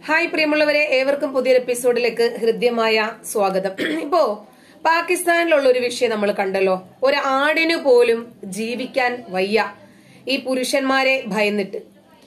Hi പ്രിയമുള്ളവരെ ഏവർക്കും പുതിയൊരു എപ്പിസോഡിലേക്ക് ഹൃദ്യമായ സ്വാഗതം ഇപ്പോ പാകിസ്ഥാനിലുള്ള ഒരു വിഷയം നമ്മൾ കണ്ടല്ലോ ഒരു ആടിനു പോലും ജീവിക്കാൻ വയ്യ ഈ പുരുഷന്മാരെ ഭയന്നിട്ട്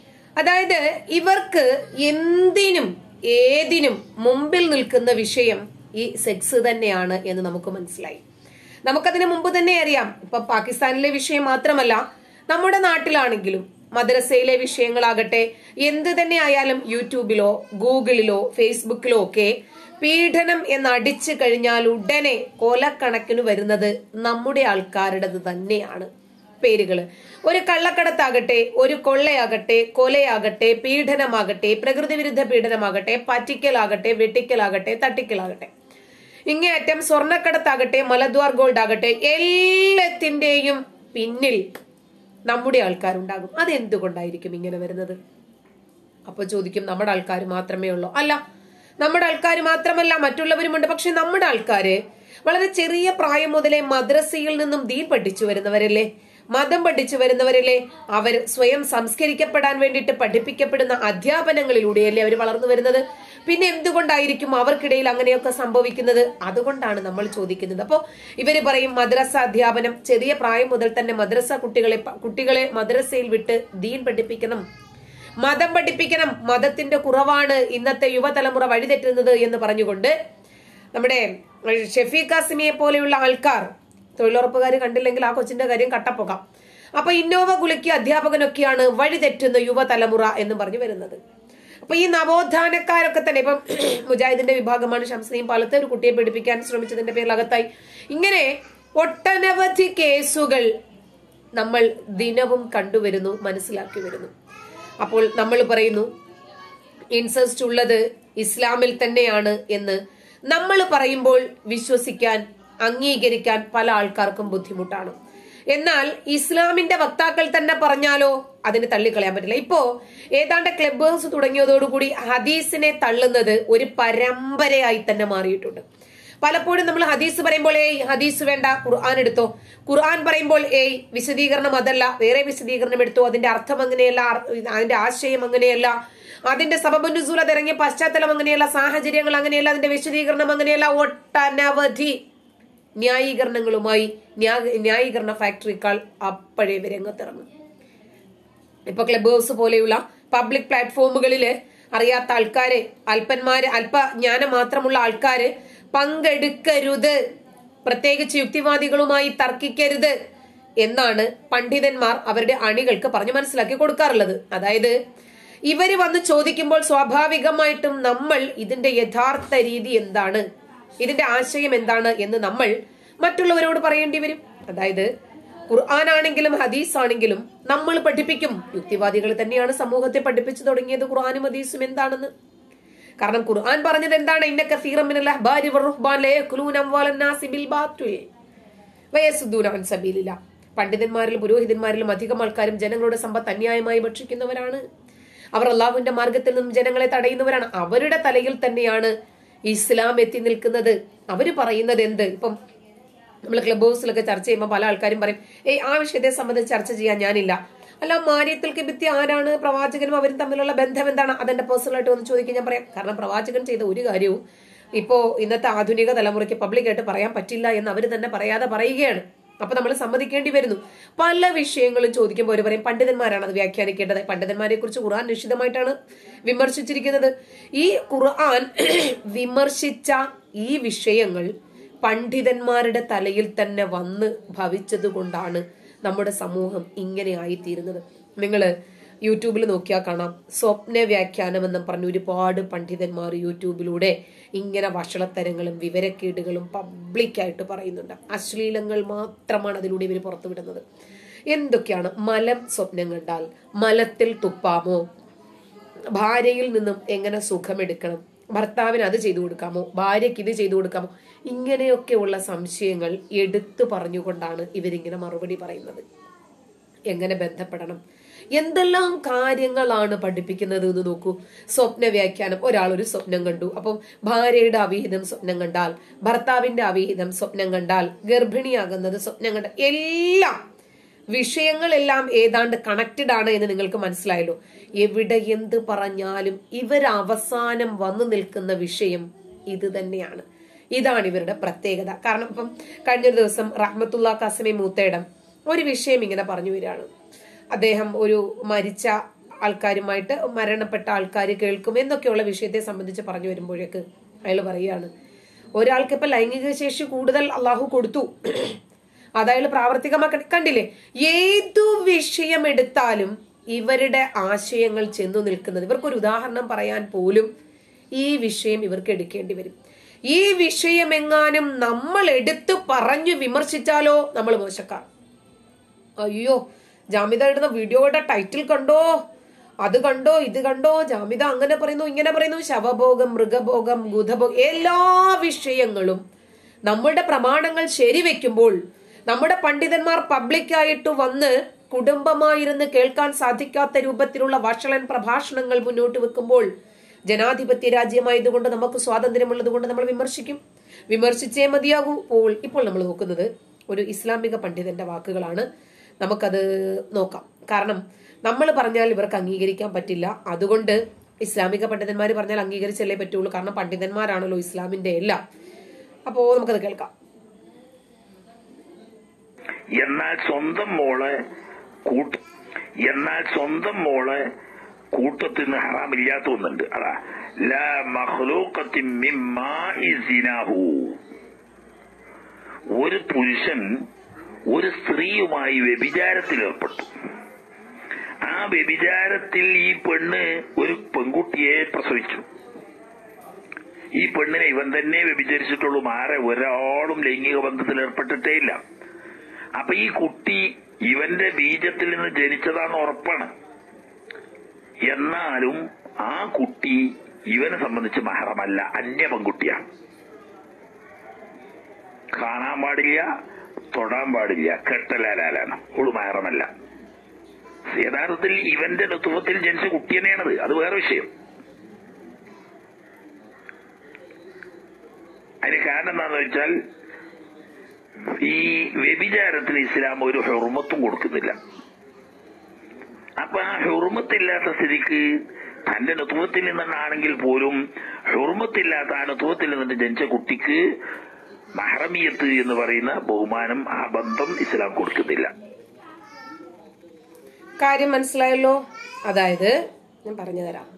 അതായത് ഇവർക്ക് എന്തിനും ഏതിനും മുമ്പിൽ നിൽക്കുന്ന വിഷയം ഈ സെക്സ് തന്നെയാണ് എന്ന് നമുക്ക് മനസ്സിലായി നമുക്കതിന് മുമ്പ് തന്നെ അറിയാം ഇപ്പൊ പാകിസ്ഥാനിലെ വിഷയം മാത്രമല്ല നമ്മുടെ നാട്ടിലാണെങ്കിലും മദ്രസയിലെ വിഷയങ്ങളാകട്ടെ എന്ത് തന്നെ ആയാലും യൂട്യൂബിലോ ഗൂഗിളിലോ ഫേസ്ബുക്കിലോ ഒക്കെ പീഡനം എന്ന് അടിച്ചു കഴിഞ്ഞാൽ ഉടനെ കൊലക്കണക്കിന് വരുന്നത് നമ്മുടെ ആൾക്കാരുടേത് തന്നെയാണ് പേരുകള് ഒരു കള്ളക്കടത്താകട്ടെ ഒരു കൊള്ളയാകട്ടെ കൊലയാകട്ടെ പീഡനമാകട്ടെ പ്രകൃതി വിരുദ്ധ പീഡനമാകട്ടെ പറ്റിക്കലാകട്ടെ വെട്ടിക്കലാകട്ടെ തട്ടിക്കലാകട്ടെ ഇങ്ങേയറ്റം സ്വർണ്ണക്കടത്താകട്ടെ മലദ്വാർ ഗോൾഡ് ആകട്ടെ എല്ലാത്തിന്റെയും പിന്നിൽ നമ്മുടെ ആൾക്കാരുണ്ടാകും അത് എന്തുകൊണ്ടായിരിക്കും ഇങ്ങനെ വരുന്നത് അപ്പൊ ചോദിക്കും നമ്മുടെ ആൾക്കാർ മാത്രമേ ഉള്ളൂ അല്ല നമ്മുടെ ആൾക്കാർ മാത്രമല്ല മറ്റുള്ളവരുമുണ്ട് പക്ഷെ നമ്മുടെ ആൾക്കാര് വളരെ ചെറിയ പ്രായം മുതലേ മദ്രസയിൽ നിന്നും ദീൻ പഠിച്ചു വരുന്നവരല്ലേ മതം പഠിച്ചു വരുന്നവരല്ലേ അവർ സ്വയം സംസ്കരിക്കപ്പെടാൻ വേണ്ടിയിട്ട് പഠിപ്പിക്കപ്പെടുന്ന അധ്യാപനങ്ങളിലൂടെയല്ലേ അവർ വളർന്നു വരുന്നത് പിന്നെ എന്തുകൊണ്ടായിരിക്കും അവർക്കിടയിൽ അങ്ങനെയൊക്കെ സംഭവിക്കുന്നത് അതുകൊണ്ടാണ് നമ്മൾ ചോദിക്കുന്നത് അപ്പോൾ ഇവര് പറയും മദ്രസ അധ്യാപനം ചെറിയ പ്രായം മുതൽ തന്നെ മദ്രസ കുട്ടികളെ കുട്ടികളെ മദ്രസയിൽ വിട്ട് ദീൻ പഠിപ്പിക്കണം മതം പഠിപ്പിക്കണം മതത്തിന്റെ കുറവാണ് ഇന്നത്തെ യുവതലമുറ വഴിതെറ്റുന്നത് എന്ന് പറഞ്ഞുകൊണ്ട് നമ്മുടെ ഷെഫീഖ് കാസിമിയെ പോലെയുള്ള ആൾക്കാർ തൊഴിലുറപ്പുകാർ കണ്ടില്ലെങ്കിൽ ആ കൊച്ചിന്റെ കാര്യം കട്ടപ്പോകാം അപ്പൊ ഇന്നോവ കുളിക്ക് അധ്യാപകനൊക്കെയാണ് വഴിതെറ്റുന്ന യുവതലമുറ എന്ന് പറഞ്ഞു വരുന്നത് അപ്പൊ ഈ നവോത്ഥാനക്കാരൊക്കെ തന്നെ ഇപ്പം മുജാഹിദിന്റെ വിഭാഗമാണ് ഷംസീം പാലത്ത് ഒരു കുട്ടിയെ പഠിപ്പിക്കാൻ ശ്രമിച്ചതിന്റെ പേരിൽ അകത്തായി ഇങ്ങനെ ഒട്ടനവധി കേസുകൾ നമ്മൾ ദിനവും കണ്ടുവരുന്നു മനസ്സിലാക്കി വരുന്നു അപ്പോൾ നമ്മൾ പറയുന്നു ഇൻസസ്റ്റ് ഉള്ളത് ഇസ്ലാമിൽ തന്നെയാണ് എന്ന് നമ്മൾ പറയുമ്പോൾ വിശ്വസിക്കാൻ അംഗീകരിക്കാൻ പല ആൾക്കാർക്കും ബുദ്ധിമുട്ടാണ് എന്നാൽ ഇസ്ലാമിന്റെ വക്താക്കൾ തന്നെ പറഞ്ഞാലോ അതിന് തള്ളിക്കളയാൻ പറ്റില്ല ഇപ്പോ ഏതാണ്ട് ക്ലബ് ഹൗസ് തുടങ്ങിയതോടുകൂടി ഹദീസിനെ തള്ളുന്നത് ഒരു പരമ്പരയായി തന്നെ മാറിയിട്ടുണ്ട് പലപ്പോഴും നമ്മൾ ഹദീസ് പറയുമ്പോൾ ഏയ് ഹദീസ് വേണ്ട ഖുർആൻ എടുത്തോ ഖുർആൻ പറയുമ്പോൾ ഏയ് വിശദീകരണം അതല്ല വേറെ വിശദീകരണം എടുത്തോ അതിന്റെ അർത്ഥം അങ്ങനെയല്ല അതിന്റെ ആശയം അങ്ങനെയല്ല അതിന്റെ സബബുനുസൂൽ അതിറങ്ങിയ പശ്ചാത്തലം അങ്ങനെയല്ല സാഹചര്യങ്ങൾ അങ്ങനെയല്ല അതിന്റെ വിശദീകരണം അങ്ങനെയല്ല ഒട്ടനവധി ന്യായീകരണങ്ങളുമായി ന്യായീകരണ ഫാക്ടറിക്കാൾ അപ്പോഴേ രംഗത്തിറങ്ങും ഇപ്പൊ ക്ലബ് ഹൗസ് പോലെയുള്ള പബ്ലിക് പ്ലാറ്റ്ഫോമുകളില് അറിയാത്ത ആൾക്കാര് അല്പന്മാര് അല്പ ജ്ഞാനം മാത്രമുള്ള ആൾക്കാര് പങ്കെടുക്കരുത് പ്രത്യേകിച്ച് യുക്തിവാദികളുമായി തർക്കിക്കരുത് എന്നാണ് പണ്ഡിതന്മാർ അവരുടെ അണികൾക്ക് പറഞ്ഞു മനസ്സിലാക്കി കൊടുക്കാറുള്ളത് അതായത് ഇവര് വന്ന് ചോദിക്കുമ്പോൾ സ്വാഭാവികമായിട്ടും നമ്മൾ ഇതിന്റെ യഥാർത്ഥ രീതി എന്താണ് ഇതിന്റെ ആശയം എന്താണ് എന്ന് നമ്മൾ മറ്റുള്ളവരോട് പറയേണ്ടി വരും അതായത് ഖുർആൻ ആണെങ്കിലും ഹദീസ് ആണെങ്കിലും നമ്മൾ പഠിപ്പിക്കും യുക്തിവാദികൾ തന്നെയാണ് സമൂഹത്തെ പഠിപ്പിച്ചു തുടങ്ങിയത് ഖുർആാനും ഹദീസും എന്താണെന്ന് കാരണം ഖുർആൻ പറഞ്ഞത് എന്താണ് ഇന്ന കസീറമിനൽ അഹ്ബാരി വറുഹ്ബാൻ ലയഖുലൂന അംവാലന്നാസി ബിൽ ബാത്തിൽ വയസുദ്ദൂന അൻ സബീലില്ല പണ്ഡിതന്മാരിലും പുരോഹിതന്മാരിലും അധികം ആൾക്കാരും ജനങ്ങളുടെ സമ്പത്ത് അന്യായമായി ഭക്ഷിക്കുന്നവരാണ് അവർ അള്ളാഹുവിന്റെ മാർഗത്തിൽ നിന്നും ജനങ്ങളെ തടയുന്നവരാണ് അവരുടെ തലയിൽ തന്നെയാണ് ഇസ്ലാം എത്തി നിൽക്കുന്നത് അവര് പറയുന്നത് എന്ത് ഇപ്പം നമ്മൾ ക്ലബ് ഹൗസിലൊക്കെ ചർച്ച ചെയ്യുമ്പോൾ പല ആൾക്കാരും പറയും ഏയ് ആ വിഷയത്തെ സംബന്ധിച്ച് ചർച്ച ചെയ്യാൻ ഞാനില്ല അല്ല മാര്യത്തിൽ കിബിത്തി ആരാണ് പ്രവാചകനും അവരും തമ്മിലുള്ള ബന്ധം എന്താണ് അതെന്റെ പേഴ്സണൽ ആയിട്ട് ഒന്ന് ചോദിക്കാൻ ഞാൻ പറയാം കാരണം പ്രവാചകൻ ചെയ്ത ഒരു കാര്യവും ഇപ്പോ ഇന്നത്തെ ആധുനിക തലമുറയ്ക്ക് പബ്ലിക്കായിട്ട് പറയാൻ പറ്റില്ല എന്ന് അവർ തന്നെ പറയാതെ പറയുകയാണ് അപ്പൊ നമ്മൾ സമ്മതിക്കേണ്ടി വരുന്നു പല വിഷയങ്ങളും ചോദിക്കുമ്പോൾ അവർ പറയും പണ്ഡിതന്മാരാണ് അത് വ്യാഖ്യാനിക്കേണ്ടത് പണ്ഡിതന്മാരെ കുറിച്ച് ഖുർആൻ നിശ്ചിതമായിട്ടാണ് വിമർശിച്ചിരിക്കുന്നത് ഈ ഖുർആൻ വിമർശിച്ച ഈ വിഷയങ്ങൾ പണ്ഡിതന്മാരുടെ തലയിൽ തന്നെ വന്ന് ഭവിച്ചത് കൊണ്ടാണ് നമ്മുടെ സമൂഹം ഇങ്ങനെ ആയിത്തീരുന്നത് നിങ്ങള് യൂട്യൂബിൽ നോക്കിയാൽ കാണാം സ്വപ്ന വ്യാഖ്യാനം എന്നും പറഞ്ഞ് ഒരുപാട് പണ്ഡിതന്മാർ യൂട്യൂബിലൂടെ ഇങ്ങനെ വഷളത്തരങ്ങളും വിവരക്കേടുകളും പബ്ലിക്കായിട്ട് പറയുന്നുണ്ട് അശ്ലീലങ്ങൾ മാത്രമാണ് അതിലൂടെ ഇവർ പുറത്തുവിടുന്നത് എന്തൊക്കെയാണ് മലം സ്വപ്നം കണ്ടാൽ മലത്തിൽ തുപ്പാമോ ഭാര്യയിൽ നിന്നും എങ്ങനെ സുഖമെടുക്കണം ഭർത്താവിന് അത് ചെയ്തു കൊടുക്കാമോ ഭാര്യയ്ക്ക് ഇത് ചെയ്തു കൊടുക്കാമോ ഇങ്ങനെയൊക്കെയുള്ള സംശയങ്ങൾ എടുത്തു പറഞ്ഞുകൊണ്ടാണ് ഇവരിങ്ങനെ മറുപടി പറയുന്നത് എങ്ങനെ ബന്ധപ്പെടണം എന്തെല്ലാം കാര്യങ്ങളാണ് പഠിപ്പിക്കുന്നത് എന്ന് നോക്കൂ സ്വപ്ന വ്യാഖ്യാനം ഒരാൾ ഒരു സ്വപ്നം കണ്ടു അപ്പം ഭാര്യയുടെ അവിഹിതം സ്വപ്നം കണ്ടാൽ ഭർത്താവിന്റെ അവിഹിതം സ്വപ്നം കണ്ടാൽ ഗർഭിണിയാകുന്നത് സ്വപ്നം കണ്ടാൽ എല്ലാം വിഷയങ്ങളെല്ലാം ഏതാണ്ട് കണക്റ്റഡ് ആണ് എന്ന് നിങ്ങൾക്ക് മനസ്സിലായല്ലോ എവിടെ എന്ത് പറഞ്ഞാലും ഇവർ അവസാനം വന്നു നിൽക്കുന്ന വിഷയം ഇത് തന്നെയാണ് ഇതാണ് ഇവരുടെ പ്രത്യേകത കാരണം ഇപ്പം കഴിഞ്ഞൊരു ദിവസം റഹ്മത്തുള്ള കസമി മൂത്തേടം ഒരു വിഷയം ഇങ്ങനെ പറഞ്ഞു വരികയാണ് അദ്ദേഹം ഒരു മരിച്ച ആൾക്കാരുമായിട്ട് മരണപ്പെട്ട ആൾക്കാർ കേൾക്കും എന്നൊക്കെയുള്ള വിഷയത്തെ സംബന്ധിച്ച് പറഞ്ഞു വരുമ്പോഴേക്ക് അയാൾ പറയുകയാണ് ഒരാൾക്ക് ഇപ്പൊ ലൈംഗിക ശേഷി കൂടുതൽ അള്ളാഹു കൊടുത്തു അതായത് പ്രാവർത്തികമാക്ക കണ്ടില്ലേ ഏതു വിഷയം എടുത്താലും ഇവരുടെ ആശയങ്ങൾ ചെന്നു നിൽക്കുന്നത് ഇവർക്കൊരു ഉദാഹരണം പറയാൻ പോലും ഈ വിഷയം ഇവർക്ക് എടുക്കേണ്ടി വരും ഈ വിഷയം എങ്ങാനും നമ്മൾ എടുത്തു പറഞ്ഞു വിമർശിച്ചാലോ നമ്മൾ മോശക്കാർ അയ്യോ ജാമിത ഇടുന്ന വീഡിയോയുടെ ടൈറ്റിൽ കണ്ടോ അത് കണ്ടോ ഇത് കണ്ടോ ജാമിത അങ്ങനെ പറയുന്നു ഇങ്ങനെ പറയുന്നു ശവഭോഗം മൃഗഭോഗം ഗുധഭോഗം എല്ലാ വിഷയങ്ങളും നമ്മുടെ പ്രമാണങ്ങൾ ശരിവെക്കുമ്പോൾ നമ്മുടെ പണ്ഡിതന്മാർ പബ്ലിക്കായിട്ട് വന്ന് കുടുംബമായിരുന്ന് കേൾക്കാൻ സാധിക്കാത്ത രൂപത്തിലുള്ള വഷളൻ പ്രഭാഷണങ്ങൾ മുന്നോട്ട് വെക്കുമ്പോൾ ജനാധിപത്യ രാജ്യമായതുകൊണ്ട് നമുക്ക് സ്വാതന്ത്ര്യമുള്ളത് കൊണ്ട് നമ്മൾ വിമർശിക്കും വിമർശിച്ചേ മതിയാകൂ ഇപ്പോൾ ഇപ്പോൾ നമ്മൾ നോക്കുന്നത് ഒരു ഇസ്ലാമിക പണ്ഡിതന്റെ വാക്കുകളാണ് നമുക്കത് നോക്കാം കാരണം നമ്മൾ പറഞ്ഞാൽ ഇവർക്ക് അംഗീകരിക്കാൻ പറ്റില്ല അതുകൊണ്ട് ഇസ്ലാമിക പണ്ഡിതന്മാർ പറഞ്ഞാൽ അംഗീകരിച്ചല്ലേ പറ്റുള്ളൂ കാരണം പണ്ഡിതന്മാരാണല്ലോ ഇസ്ലാമിന്റെ എല്ലാം അപ്പോ നമുക്കത് കേൾക്കാം എന്നാൽ സ്വന്തം മോളെ കൂട്ട എന്നാൽ സ്വന്തം മോളെ കൂട്ടത്തിൽ നിന്ന് ഹറാമില്ലാത്ത ഒന്നുണ്ട് അതാ ലാ മഹ്ലൂഖത്തിൻ മിൻ മാഇ സിനാഹു. ഒരു പുരുഷൻ ഒരു സ്ത്രീയുമായി വ്യഭിചാരത്തിൽ ഏർപ്പെട്ടു ആ വ്യഭിചാരത്തിൽ ഈ പെണ്ണ് ഒരു പെൺകുട്ടിയെ പ്രസവിച്ചു ഈ പെണ്ണിനെ ഇവൻ തന്നെ വ്യഭിചരിച്ചിട്ടുള്ളൂ മാറെ ഒരാളും ലൈംഗിക ബന്ധത്തിൽ ഏർപ്പെട്ടിട്ടേ ഇല്ല അപ്പൊ ഈ കുട്ടി ഇവന്റെ ബീജത്തിൽ നിന്ന് ജനിച്ചതാന്ന് ഉറപ്പാണ് എന്നാലും ആ കുട്ടി ഇവനെ സംബന്ധിച്ച് മഹറമല്ല അന്യ പെൺകുട്ടിയാണ് കാണാൻ പാടില്ല തൊടാൻ പാടില്ല കെട്ടലാലാണ് ഓള് മഹറമല്ല യഥാർത്ഥത്തിൽ ഇവന്റെ ഋതുവത്തിൽ ജനിച്ച കുട്ടി തന്നെയാണത് അത് വേറെ വിഷയം അതിന് കാരണം എന്താണെന്ന് വെച്ചാൽ ഈ വ്യഭിചാരത്തിന് ഇസ്ലാം ഒരു ഹെറുമത്തും കൊടുക്കുന്നില്ല അപ്പൊ ആ ഹെറുമത്തില്ലാത്ത സ്ഥിതിക്ക് തന്റെ ഋതുവത്തിൽ നിന്നാണെങ്കിൽ പോലും ഹെറുമത്തില്ലാത്ത ആ ഋതുവത്തിൽ നിന്നിട്ട് ജനിച്ച കുട്ടിക്ക് മഹറമിയത്ത് എന്ന് പറയുന്ന ബഹുമാനം ആ ബന്ധം ഇസ്ലാം കൊടുക്കുന്നില്ല കാര്യം മനസ്സിലായല്ലോ അതായത് ഞാൻ പറഞ്ഞു തരാം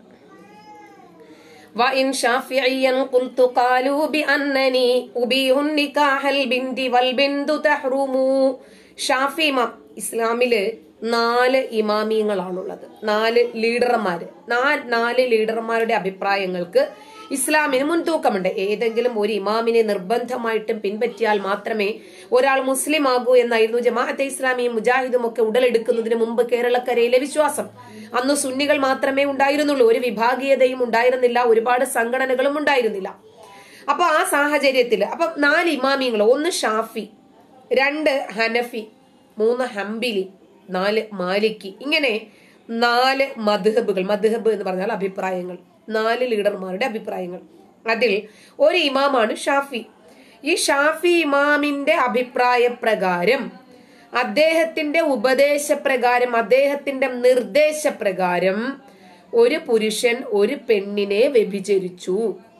وإن شافعيا قلت قالوا بأنني أبيه النكاح البنت والبنت تحرم ഷാഫി ഇമാം ഇസ്ലാമില് നാല് ഇമാമിയങ്ങളാണുള്ളത് നാല് ലീഡർമാര് നാ- നാല് ലീഡർമാരുടെ അഭിപ്രായങ്ങൾക്ക് ഇസ്ലാമിന് മുൻതൂക്കമുണ്ട് ഏതെങ്കിലും ഒരു ഇമാമിനെ നിർബന്ധമായിട്ടും പിൻപറ്റിയാൽ മാത്രമേ ഒരാൾ മുസ്ലിം ആകൂ എന്നായിരുന്നു ജമാഅത്തെ ഇസ്ലാമിയും മുജാഹിദും ഒക്കെ ഉടലെടുക്കുന്നതിന് മുമ്പ് കേരളക്കരയിലെ വിശ്വാസം അന്ന് സുന്നികൾ മാത്രമേ ഉണ്ടായിരുന്നുള്ളൂ ഒരു വിഭാഗീയതയും ഉണ്ടായിരുന്നില്ല ഒരുപാട് സംഘടനകളും ഉണ്ടായിരുന്നില്ല അപ്പൊ ആ സാഹചര്യത്തിൽ അപ്പൊ നാല് ഇമാമിയങ്ങൾ ഒന്ന് ഷാഫി രണ്ട് ഹനഫി മൂന്ന് ഹംബിലി നാല് മാലിക്കി ഇങ്ങനെ നാല് മദ്ഹബുകൾ മദ്ഹബ് എന്ന് പറഞ്ഞാൽ അഭിപ്രായങ്ങൾ നാല് ലീഡർമാരുടെ അഭിപ്രായങ്ങൾ അതിൽ ഒരു ഇമാമാണ് ഷാഫി ഈ ഷാഫി ഇമാമിന്റെ അഭിപ്രായ പ്രകാരം അദ്ദേഹത്തിന്റെ ഉപദേശപ്രകാരം അദ്ദേഹത്തിന്റെ നിർദ്ദേശപ്രകാരം ഒരു പുരുഷൻ ഒരു പെണ്ണിനെ വ്യഭിചരിച്ചു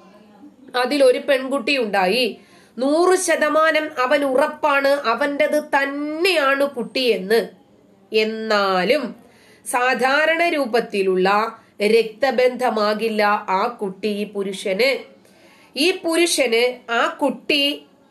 അതിലൊരു പെൺകുട്ടി ഉണ്ടായി നൂറ് ശതമാനം അവൻ ഉറപ്പാണ് അവൻ്റെത് തന്നെയാണ് കുട്ടിയെന്ന് എന്നാലും സാധാരണ രൂപത്തിലുള്ള രക്തബന്ധമാകില്ല ആ കുട്ടി ഈ പുരുഷന് ഈ പുരുഷന് ആ കുട്ടി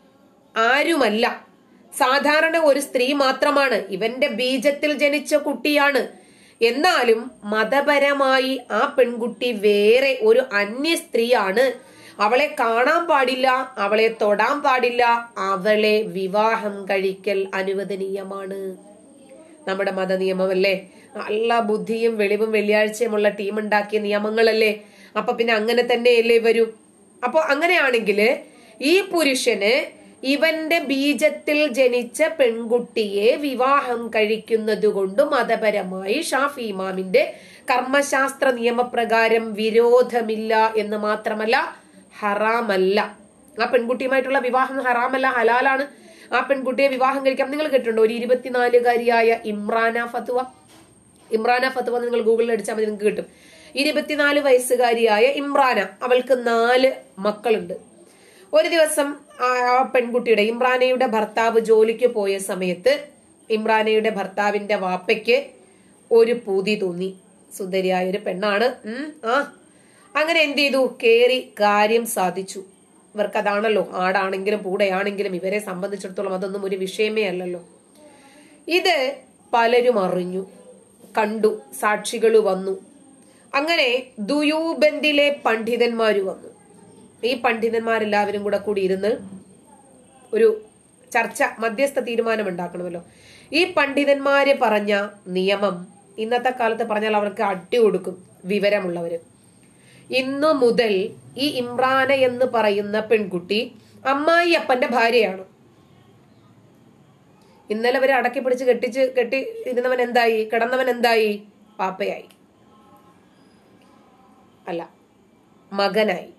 ആരുമല്ല സാധാരണ ഒരു സ്ത്രീ മാത്രമാണ് ഇവന്റെ ബീജത്തിൽ ജനിച്ച കുട്ടിയാണ് എന്നാലും മതപരമായി ആ പെൺകുട്ടി വേറെ ഒരു അന്യ സ്ത്രീയാണ് അവളെ കാണാൻ പാടില്ല അവളെ തൊടാൻ പാടില്ല അവളെ വിവാഹം കഴിക്കൽ അനുവദനീയമാണ് നമ്മുടെ മത നിയമമല്ലേ നല്ല ബുദ്ധിയും വെളിവും വെള്ളിയാഴ്ചയുമുള്ള ടീം ഉണ്ടാക്കിയ നിയമങ്ങളല്ലേ അപ്പൊ പിന്നെ അങ്ങനെ തന്നെയല്ലേ വരൂ അപ്പൊ അങ്ങനെയാണെങ്കിൽ ഈ പുരുഷന് ഇവന്റെ ബീജത്തിൽ ജനിച്ച പെൺകുട്ടിയെ വിവാഹം കഴിക്കുന്നത് കൊണ്ട് മതപരമായി ഷാഫി ഇമാമിന്റെ കർമ്മശാസ്ത്ര നിയമപ്രകാരം വിരോധമില്ല എന്ന് മാത്രമല്ല ഹറാമല്ല ആ പെൺകുട്ടിയുമായിട്ടുള്ള വിവാഹം ഹറാമല്ല ഹലാലാണ് ആ പെൺകുട്ടിയെ വിവാഹം കഴിക്കാം നിങ്ങൾ കേട്ടിട്ടുണ്ടോ ഒരു ഇരുപത്തിനാലുകാരിയായ ഇമ്രാന ഫത്വ ഇമ്രാന ഫത്വ എന്ന് നിങ്ങൾ ഗൂഗിളിൽ അടിച്ചാൽ മതി നിങ്ങൾക്ക് കിട്ടും ഇരുപത്തിനാല് വയസ്സുകാരിയായ ഇമ്രാന അവൾക്ക് നാല് മക്കളുണ്ട് ഒരു ദിവസം ആ ആ പെൺകുട്ടിയുടെ ഇമ്രാനയുടെ ഭർത്താവ് ജോലിക്ക് പോയ സമയത്ത് ഇമ്രാനയുടെ ഭർത്താവിന്റെ വാപ്പയ്ക്ക് ഒരു പൂതി തോന്നി സുന്ദരിയായ ഒരു പെണ്ണാണ് ഉം ആ അങ്ങനെ എന്ത് ചെയ്തു കേറി കാര്യം സാധിച്ചു ഇവർക്ക് അതാണല്ലോ ആടാണെങ്കിലും പൂടയാണെങ്കിലും ഇവരെ സംബന്ധിച്ചിടത്തോളം അതൊന്നും ഒരു വിഷയമേ അല്ലല്ലോ ഇത് പലരും അറിഞ്ഞു കണ്ടു സാക്ഷികൾ വന്നു അങ്ങനെ ദുയൂബന്ദിലെ പണ്ഡിതന്മാര് വന്നു ഈ പണ്ഡിതന്മാരെല്ലാവരും കൂടെ കൂടി ഇരുന്ന് ഒരു ചർച്ച മധ്യസ്ഥ തീരുമാനം ഉണ്ടാക്കണമല്ലോ ഈ പണ്ഡിതന്മാര് പറഞ്ഞ നിയമം ഇന്നത്തെ കാലത്ത് പറഞ്ഞാൽ അവർക്ക് അടി കൊടുക്കും വിവരമുള്ളവര് ഇന്നു മുതൽ ഈ ഇമ്രാന എന്ന് പറയുന്ന പെൺകുട്ടി അമ്മായി അപ്പന്റെ ഭാര്യയാണ് ഇന്നലെ വരെ അടക്കി പിടിച്ച് കെട്ടിച്ച് കെട്ടി ഇരുന്നവൻ എന്തായി കിടന്നവൻ എന്തായി പാപ്പയായി അല്ല മകനായി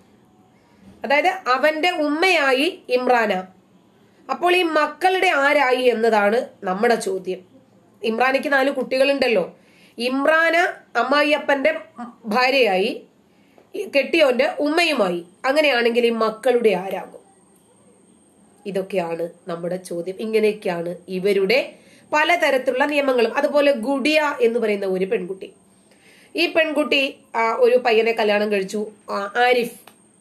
അതായത് അവന്റെ ഉമ്മയായി ഇമ്രാന അപ്പോൾ ഈ മക്കളുടെ ആരായി എന്നതാണ് നമ്മുടെ ചോദ്യം ഇമ്രാനയ്ക്ക് നാല് കുട്ടികളുണ്ടല്ലോ ഇമ്രാന അമ്മായിയപ്പന്റെ ഭാര്യയായി ഈ കെട്ടിയോന്റെ ഉമ്മയുമായി അങ്ങനെയാണെങ്കിൽ ഈ മക്കളുടെ ആരാകും ഇതൊക്കെയാണ് നമ്മുടെ ചോദ്യം ഇങ്ങനെയൊക്കെയാണ് ഇവരുടെ പലതരത്തിലുള്ള നിയമങ്ങളും അതുപോലെ ഗുഡിയ എന്ന് പറയുന്ന ഒരു പെൺകുട്ടി ഈ പെൺകുട്ടി ആ, ഒരു പയ്യനെ കല്യാണം കഴിച്ചു ആ, ആരിഫ്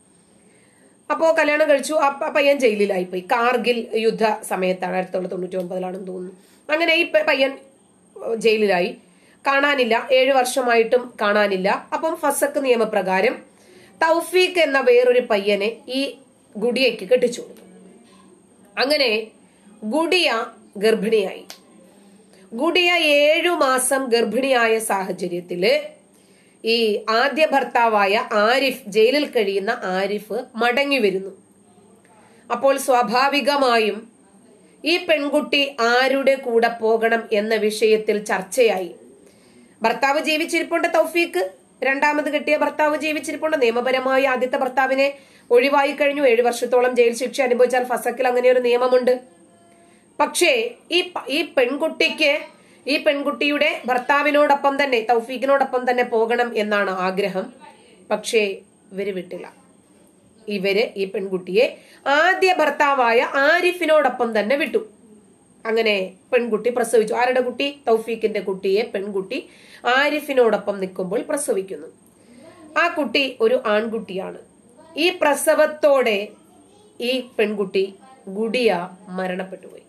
അപ്പോ കല്യാണം കഴിച്ചു ആ പ- പയ്യൻ ജയിലിലായി പോയി കാർഗിൽ യുദ്ധ സമയത്താണ് ആയിരത്തി തൊള്ളായിരത്തി തൊണ്ണൂറ്റി ഒമ്പതിലാണെന്ന് തോന്നുന്നു അങ്ങനെ ഈ പ- പയ്യൻ ഏഹ്, ജയിലിലായി കാണാനില്ല ഏഴു വർഷമായിട്ടും കാണാനില്ല അപ്പം ഫസക്ക് നിയമപ്രകാരം തൗഫീഖ് എന്ന വേറൊരു പയ്യനെ ഈ ഗുഡിയയ്ക്ക് കെട്ടിച്ചു കൊടുത്തു അങ്ങനെ ഗുഡിയ ഗർഭിണിയായി ഗുഡിയ ഏഴു മാസം ഗർഭിണിയായ സാഹചര്യത്തില് ഈ ആദ്യ ഭർത്താവായ ആരിഫ് ജയിലിൽ കഴിയുന്ന ആരിഫ് മടങ്ങി വരുന്നു അപ്പോൾ സ്വാഭാവികമായും ഈ പെൺകുട്ടി ആരുടെ കൂടെ പോകണം എന്ന വിഷയത്തിൽ ചർച്ചയായി ഭർത്താവ് ജീവിച്ചിരിപ്പുണ്ട് തൗഫീക്ക് രണ്ടാമത് കിട്ടിയ ഭർത്താവ് ജീവിച്ചിരിപ്പുണ്ട് നിയമപരമായി ആദ്യത്തെ ഭർത്താവിനെ ഒഴിവായി കഴിഞ്ഞു ഏഴു വർഷത്തോളം ജയിൽ ശിക്ഷ അനുഭവിച്ചാൽ ഫസക്കിൽ അങ്ങനെ ഒരു നിയമമുണ്ട് പക്ഷേ ഈ പ- ഈ പെൺകുട്ടിക്ക് ഈ പെൺകുട്ടിയുടെ ഭർത്താവിനോടൊപ്പം തന്നെ തൗഫീഖിനോടൊപ്പം തന്നെ പോകണം എന്നാണ് ആഗ്രഹം പക്ഷേ ഇവര് വിട്ടില്ല ഇവര് ഈ പെൺകുട്ടിയെ ആദ്യ ഭർത്താവായ ആരിഫിനോടൊപ്പം തന്നെ വിട്ടു അങ്ങനെ പെൺകുട്ടി പ്രസവിച്ചു ആരുടെ കുട്ടി തൗഫീഖിന്റെ കുട്ടിയെ പെൺകുട്ടി ആരിഫിനോടൊപ്പം നിൽക്കുമ്പോൾ പ്രസവിക്കുന്നു ആ കുട്ടി ഒരു ആൺകുട്ടിയാണ് ഈ പ്രസവത്തോടെ ഈ പെൺകുട്ടി ഗുഡിയ മരണപ്പെട്ടുപോയി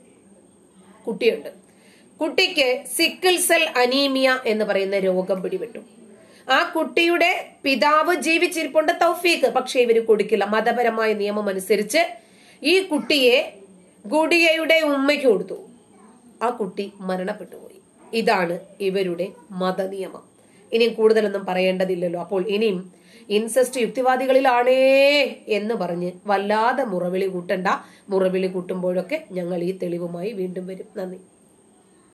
കുട്ടിയുണ്ട് കുട്ടിക്ക് സിക്കിൾ സെൽ അനീമിയ എന്ന് പറയുന്ന രോഗം പിടിപെട്ടു ആ കുട്ടിയുടെ പിതാവ് ജീവിച്ചിരിപ്പുണ്ട് തൗഫീഖ് പക്ഷെ ഇവര് കൊടുക്കില്ല മതപരമായ നിയമം അനുസരിച്ച് ഈ കുട്ടിയെ ഗുഡിയയുടെ ഉമ്മയ്ക്ക് കൊടുത്തു ആ കുട്ടി മരണപ്പെട്ടുപോയി ഇതാണ് ഇവരുടെ മതനിയമം ഇനിയും കൂടുതലൊന്നും പറയേണ്ടതില്ലല്ലോ അപ്പോൾ ഇനിയും ഇൻസെസ്റ്റ് യുക്തിവാദികളിലാണേ എന്ന് പറഞ്ഞ് വല്ലാതെ മുറവിളി കൂട്ടണ്ട മുറവിളി കൂട്ടുമ്പോഴൊക്കെ ഞങ്ങൾ ഈ തെളിവുമായി വീണ്ടും വരും നന്ദി